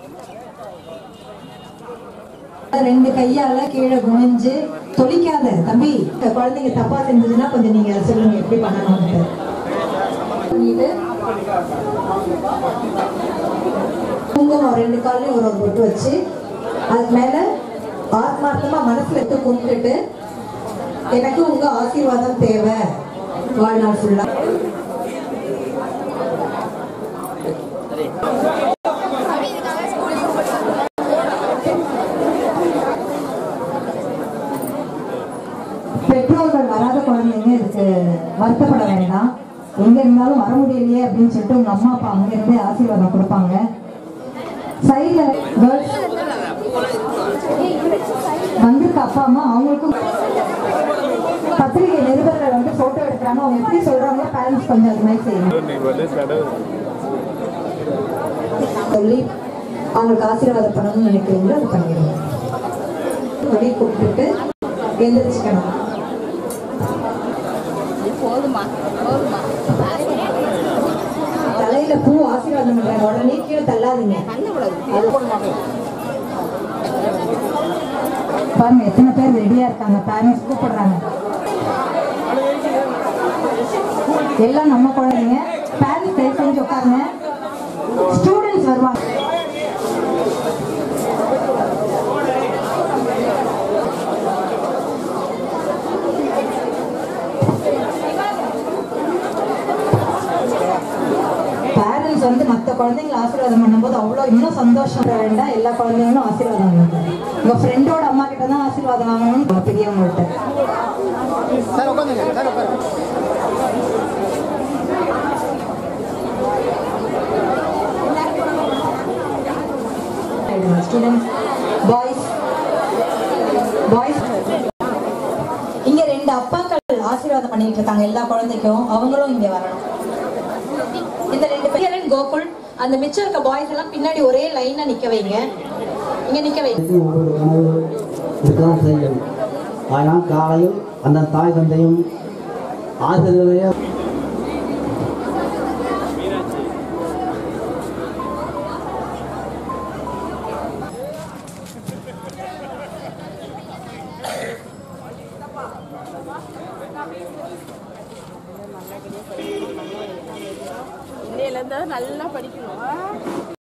ரெண்டு கையால கீழே குனிஞ்சு தொளிக்காத தம்பி இந்த குழந்தைங்க தப்பா செஞ்சதுன்னா கொஞ்சம் நீங்க சொல்லுங்க எப்படி பண்ணணும்னு பண்ணிட்டு குங்குமம் ரெண்டு காலையும் ஒரு ஒரு பொட்டு வச்சு அதுக்கு மேல ஆத்மார்த்தமா மனசுல எடுத்து கும்பிட்டுட்டு எனக்கு உங்க ஆசீர்வாதம் தேவை வாழ்நாள் ஃபுல்லா பெற்றோர்கள் வராத குழந்தைங்க இதுக்கு வருத்தப்பட வேண்டாம் எங்க இருந்தாலும் வர முடியலையே அப்படின்னு சொல்லிட்டு உங்க அம்மா அப்பா அங்க இருந்தே ஆசீர்வாதம் கொடுப்பாங்க சைட்ல கேர்ள்ஸ் வந்திருக்க அப்பா அம்மா அவங்களுக்கும் பத்திரிகை நிருபர்கள் வந்து போட்டோ எடுக்கிறாங்க அவங்க எப்படி சொல்றாங்களோ பேரண்ட்ஸ் கொஞ்சம் அது மாதிரி செய்யணும் சொல்லி அவங்களுக்கு ஆசீர்வாதம் பண்ணணும்னு நினைக்கிறீங்களோ அது பண்ணிடுங்க வழி கூப்பிட்டுட்டு எந்திரிச்சுக்கணும் போதுமா போதுமா தலையில பூ ஆசீர்வாதம் பண்றாங்க உடனே கீழே தள்ளாதீங்க அது பாருங்க எத்தனை பேர் ரெடியா இருக்காங்க பேரண்ட்ஸ் கூப்பிடுறாங்க எல்லாம் நம்ம குழந்தைங்க பேரண்ட்ஸ் தயவு செஞ்சு உட்காருங்க ஸ்டூடெண்ட்ஸ் வருவாங்க பேரண்ட்ஸ் வந்து மற்ற குழந்தைங்களை ஆசீர்வாதம் பண்ணும்போது அவ்வளோ இன்னும் சந்தோஷம் வர வேண்டாம் எல்லா குழந்தைங்களும் ஆசீர்வாதம் வாங்கணும் உங்க ஃப்ரெண்டோட அம்மா கிட்ட தான் ஆசீர்வாதம் வாங்கணும் பெரியவங்கள்ட்ட சார் உட்காந்துங்க சார் உட்காருங்க ஸ்டூடெண்ட்ஸ் பாய்ஸ் பாய்ஸ் இங்க ரெண்டு அப்பாக்கள் ஆசீர்வாதம் பண்ணிட்டு இருக்காங்க எல்லா குழந்தைக்கும் அவங்களும் இங்க வரணும் இந்த ரெண்டு பேரும் கோகுல் அந்த மிச்சம் இருக்க பாய்ஸ் எல்லாம் பின்னாடி ஒரே லைனா நிக்க வைங்க இங்க நிக்க வைங்க ஒவ்வொரு கனவு இருக்கதான் செய்யும் ஆனால் காலையில் அந்த தாய் தந்தையும் ஆசிரியரையே இன்னையில இருந்து நல்லா படிக்கணும்